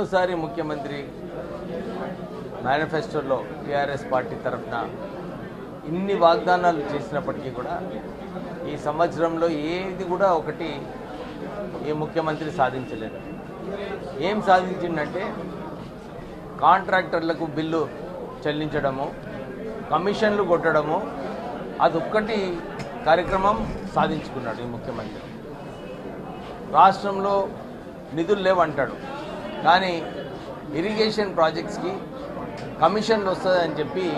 రెండోసారి ముఖ్యమంత్రి మేనిఫెస్టోలో టీఆర్ఎస్ పార్టీ తరఫున ఇన్ని వాగ్దానాలు చేసినప్పటికీ కూడా ఈ సంవత్సరంలో ఏది కూడా ఒకటి ఈ ముఖ్యమంత్రి సాధించలేదు ఏం సాధించిందంటే కాంట్రాక్టర్లకు బిల్లు చెల్లించడము కమిషన్లు కొట్టడము అదొక్కటి కార్యక్రమం సాధించుకున్నాడు ఈ ముఖ్యమంత్రి రాష్ట్రంలో నిధులు లేవంటాడు కానీ ఇరిగేషన్ ప్రాజెక్ట్స్కి కమిషన్లు వస్తుందని చెప్పి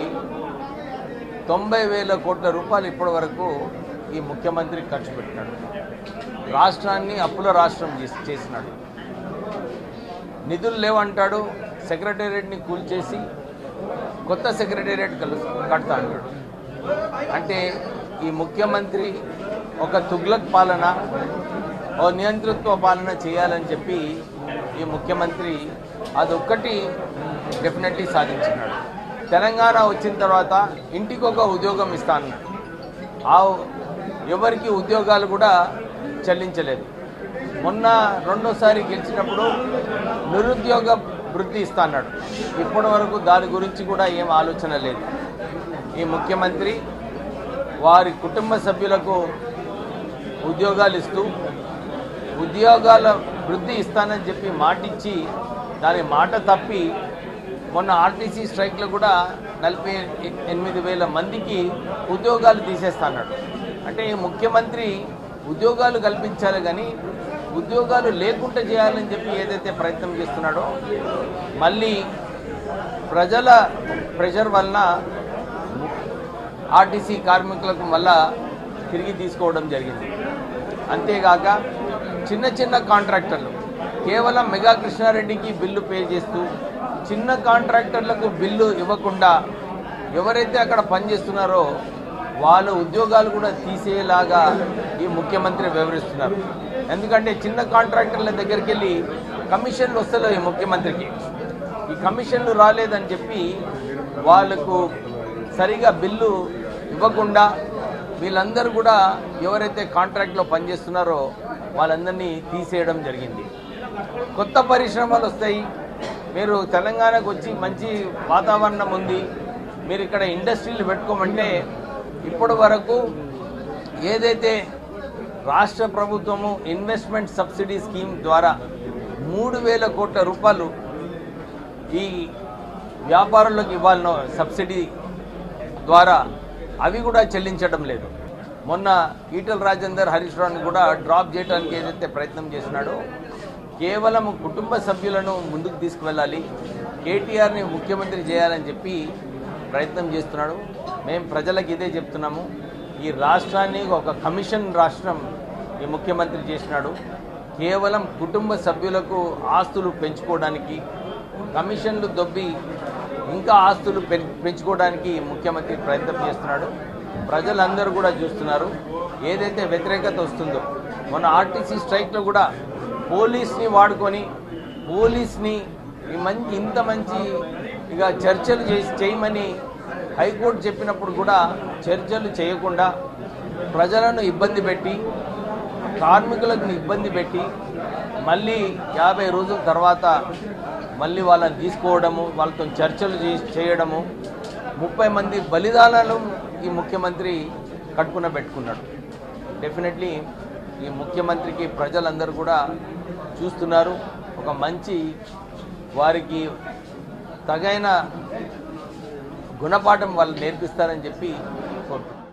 తొంభై వేల కోట్ల రూపాయలు ఇప్పటి వరకు ఈ ముఖ్యమంత్రి ఖర్చు పెట్టినాడు రాష్ట్రాన్ని అప్పుల రాష్ట్రం చేసి- చేసినాడు నిధులు లేవంటాడు సెక్రటేరియట్ని కూల్చేసి కొత్త సెక్రటేరియట్ కలు కడతా అంటాడు అంటే ఈ ముఖ్యమంత్రి ఒక తుగ్లక్ పాలన ఓ నియంతృత్వ పాలన చేయాలని చెప్పి ఈ ముఖ్యమంత్రి అదొక్కటి డెఫినెట్లీ సాధించినాడు తెలంగాణ వచ్చిన తర్వాత ఇంటికి ఒక ఉద్యోగం ఇస్తాను ఆ ఎవరికి ఉద్యోగాలు కూడా చెల్లించలేదు మొన్న రెండోసారి గెలిచినప్పుడు నిరుద్యోగ వృద్ధి ఇస్తా అన్నాడు ఇప్పటి వరకు దాని గురించి కూడా ఏం ఆలోచన లేదు ఈ ముఖ్యమంత్రి వారి కుటుంబ సభ్యులకు ఉద్యోగాలు ఇస్తూ ఉద్యోగాల వృద్ధి ఇస్తానని చెప్పి మాటిచ్చి దాని మాట తప్పి మొన్న ఆర్టీసీ స్ట్రైక్లో కూడా నలభై ఎనిమిది వేల మందికి ఉద్యోగాలు తీసేస్తాన్నాడు అంటే ఈ ముఖ్యమంత్రి ఉద్యోగాలు కల్పించాలి కానీ ఉద్యోగాలు లేకుండా చేయాలని చెప్పి ఏదైతే ప్రయత్నం చేస్తున్నాడో మళ్ళీ ప్రజల ప్రెషర్ వలన ఆర్టీసీ కార్మికులకు మళ్ళా తిరిగి తీసుకోవడం జరిగింది అంతేగాక చిన్న చిన్న కాంట్రాక్టర్లు కేవలం మెగా కృష్ణారెడ్డికి బిల్లు పే చేస్తూ చిన్న కాంట్రాక్టర్లకు బిల్లు ఇవ్వకుండా ఎవరైతే అక్కడ పనిచేస్తున్నారో వాళ్ళ ఉద్యోగాలు కూడా తీసేలాగా ఈ ముఖ్యమంత్రి వివరిస్తున్నారు ఎందుకంటే చిన్న కాంట్రాక్టర్ల దగ్గరికి వెళ్ళి కమిషన్లు వస్తలేవు ఈ ముఖ్యమంత్రికి ఈ కమిషన్లు రాలేదని చెప్పి వాళ్ళకు సరిగా బిల్లు ఇవ్వకుండా వీళ్ళందరూ కూడా ఎవరైతే కాంట్రాక్ట్లో పనిచేస్తున్నారో వాళ్ళందరినీ తీసేయడం జరిగింది కొత్త పరిశ్రమలు వస్తాయి మీరు తెలంగాణకు వచ్చి మంచి వాతావరణం ఉంది మీరు ఇక్కడ ఇండస్ట్రీలు పెట్టుకోమంటే ఇప్పటి వరకు ఏదైతే రాష్ట్ర ప్రభుత్వము ఇన్వెస్ట్మెంట్ సబ్సిడీ స్కీమ్ ద్వారా మూడు వేల కోట్ల రూపాయలు ఈ వ్యాపారులకు ఇవ్వాలన్న సబ్సిడీ ద్వారా అవి కూడా చెల్లించడం లేదు మొన్న ఈటల రాజేందర్ హరీష్ రావుని కూడా డ్రాప్ చేయడానికి ఏదైతే ప్రయత్నం చేసినాడో కేవలం కుటుంబ సభ్యులను ముందుకు తీసుకువెళ్ళాలి కేటీఆర్ని ముఖ్యమంత్రి చేయాలని చెప్పి ప్రయత్నం చేస్తున్నాడు మేము ప్రజలకు ఇదే చెప్తున్నాము ఈ రాష్ట్రాన్ని ఒక కమిషన్ రాష్ట్రం ఈ ముఖ్యమంత్రి చేసినాడు కేవలం కుటుంబ సభ్యులకు ఆస్తులు పెంచుకోవడానికి కమిషన్లు దొబ్బి ఇంకా ఆస్తులు పెం- పెంచుకోవడానికి ముఖ్యమంత్రి ప్రయత్నం చేస్తున్నాడు ప్రజలందరూ కూడా చూస్తున్నారు ఏదైతే వ్యతిరేకత వస్తుందో మొన్న ఆర్టీసీ స్ట్రైక్లో కూడా పోలీస్ని వాడుకొని పోలీస్ని ఈ మంచి ఇంత మంచి ఇక చర్చలు చేసి చేయమని హైకోర్టు చెప్పినప్పుడు కూడా చర్చలు చేయకుండా ప్రజలను ఇబ్బంది పెట్టి కార్మికులకు ఇబ్బంది పెట్టి మళ్ళీ యాభై రోజుల తర్వాత మళ్ళీ వాళ్ళని తీసుకోవడము వాళ్ళతో చర్చలు చే- చేయడము ముప్పై మంది బలిదానాలు ఈ ముఖ్యమంత్రి కట్టుకున్న పెట్టుకున్నాడు డెఫినెట్లీ ఈ ముఖ్యమంత్రికి ప్రజలందరూ కూడా చూస్తున్నారు ఒక మంచి వారికి తగైన గుణపాఠం వాళ్ళు నేర్పిస్తారని చెప్పి కోరుకుంటున్నాను